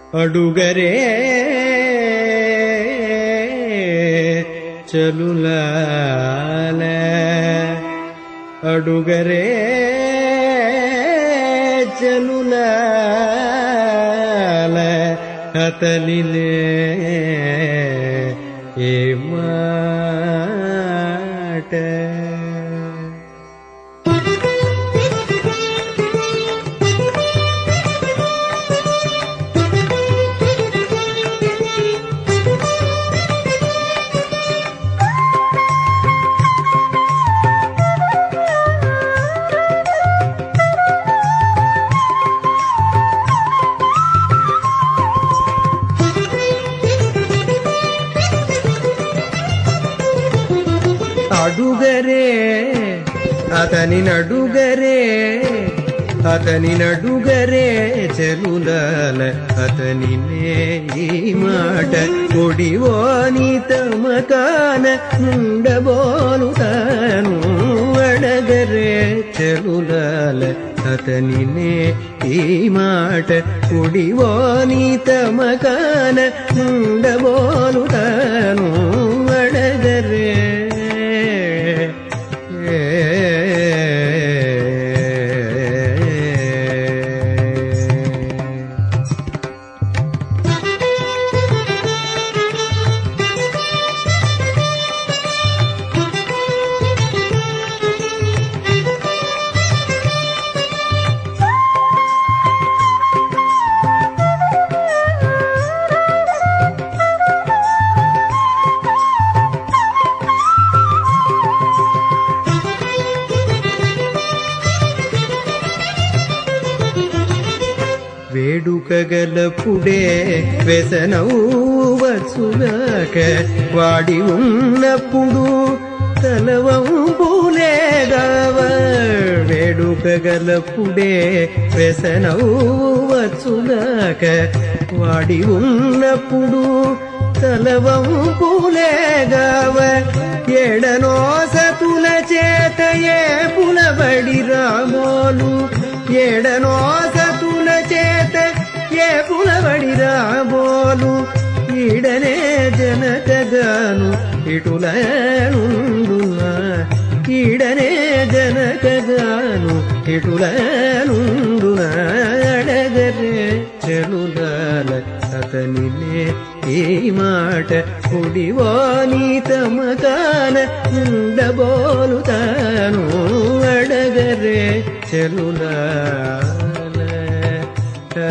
అడుగరే చలులాల అడుగరే చలులాల అతనినే ఏ మాట అడుగరే అతని నడుగరే అతని నడుగరే చెలులాల అతనినే ఈ మాట కొడివోని తమకాన నుండబోలు తాను అడగరే చెలులాల అతనినే ఈ మాట కుడివోని తమకాన నుండబోలు తాను అడగరే వేడుకగలపుడే వ్యసనవువచ్చుగాక వాడి ఉన్నప్పుడు తలవంపులేగావ వేడుకగలపుడే వ్యసనవువచ్చుగాక వాడి ఉన్నప్పుడు తలవంపులేగావ ఎడనోసతుల చేత ఏ పులబడి రామోలు ఎడనోసతుల చేత ఏ పులబడి రాబోలు ఈడనే జనకగాను ఇటులనుండునా ఈడనే జనకగాను ఇటులనుండునా అడగరే చెలులాల అతనినే ఈ మాట కుడివాని తమకాన ఉండబోలు తాను అడగరే చెలులాల ఆ,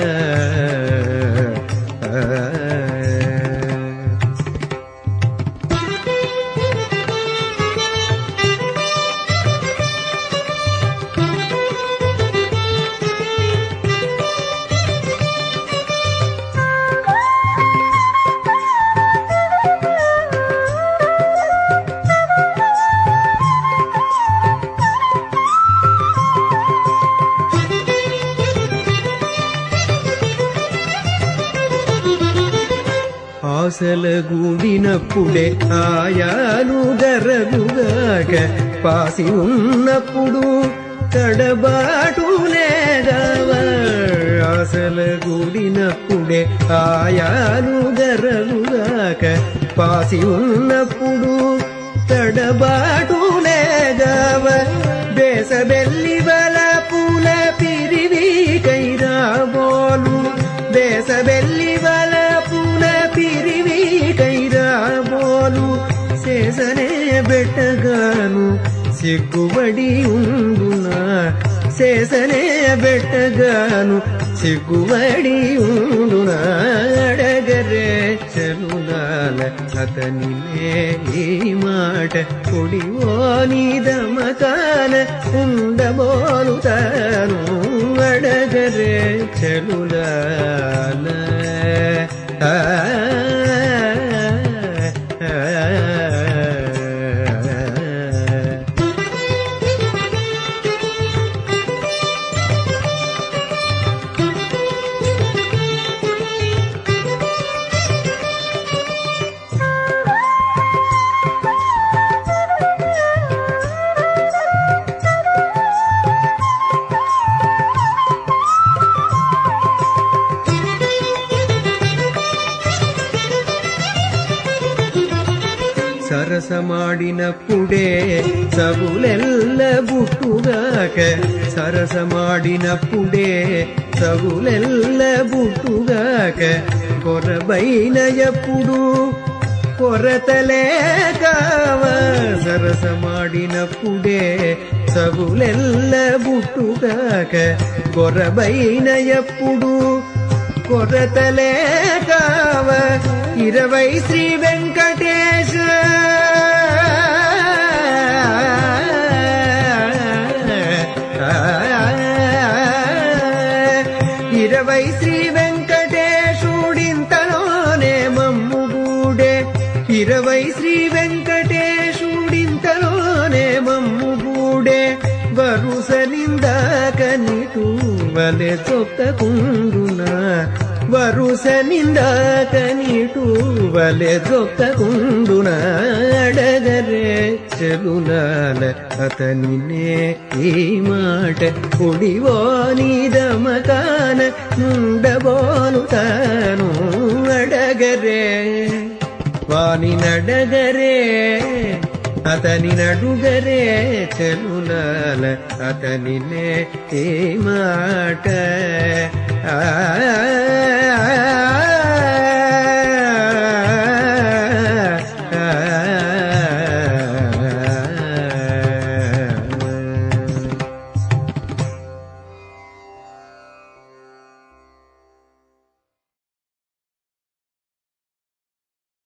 ఆ, ఆ. ఆశల గూడినప్పుడే ఆయాలు గరగుగాక పాసి ఉన్నప్పుడు తడబాటు లేదావ ఆశల గూడినప్పుడే ఆయాలు గరగుగాక పాసి ఉన్నప్పుడు తడబాటు లేదావ దేశబెల్లి బల పూల పిరివి కైరాబోలు దేశబెల్లి బల పూల పిరివి కైరాబోలు శేషనే బెట్టగాను సిగ్గుబడి ఉండునా శేషనే బెట్టగాను సిగ్గుబడి ఉండునా అడగరే చెలులాల అతనినే ఈ మాట కుడివో నీదమకాన ఉండబోలు తాను అడగరే చెలులాల ఆ, ఆ, ఆ. సరసమాడినప్పుడే సగులెల్ల బుట్టుగాక సరసమాడినప్పుడే సగులెల్ల బుట్టుగాక కొరబైన ఎప్పుడు కొరతలే కావ సరసమాడినప్పుడే సగులెల్ల బుట్టుగాక కొరబైన ఎప్పుడు కొరతలే కావ ఇరవై శ్రీ వెంకటేశ ఇరవై శ్రీ వెంకటేశుడింతలోనే మమ్ముగూడే ఇరవై శ్రీ వెంకటేశుడింతలోనే మమ్ముగూడే వరుసనిందాక నిటు వలె చొక్కకుండునా వరుస నిందాక నీటు వలె చొక్కకుండునా అడగరే చెలులాల అతనినే ఈ మాట కుడివో నీదమకాన నుండబోను తాను అడగరే వాని నడగరే అతని నడుగరే చెలులాల అతనినే ఏ మాట ఆ